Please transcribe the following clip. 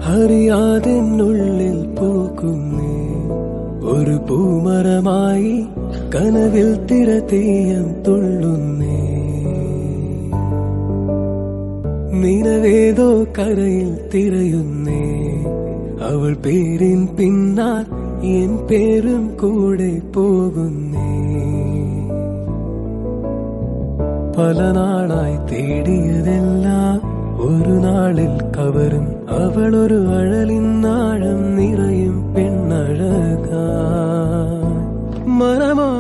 അറിയാതെന്നുള്ളിൽ പൂക്കുന്നേ ഒരു പൂമരമായി കനവിൽ തിരതീയം തുള്ളുന്നേ നിലവേതോ കരയിൽ തിരയുന്നേ അവൾ പേരിൻ പിന്നാൽ എൻ പേരും കൂടെ പോകുന്നേ പല നാളായി തേടിയതെല്ലാം ഒരു നാളിൽ കവരും അവളൊരു അഴലിൻ നാഴം നിറയും പെണ്ണഴക മനമോ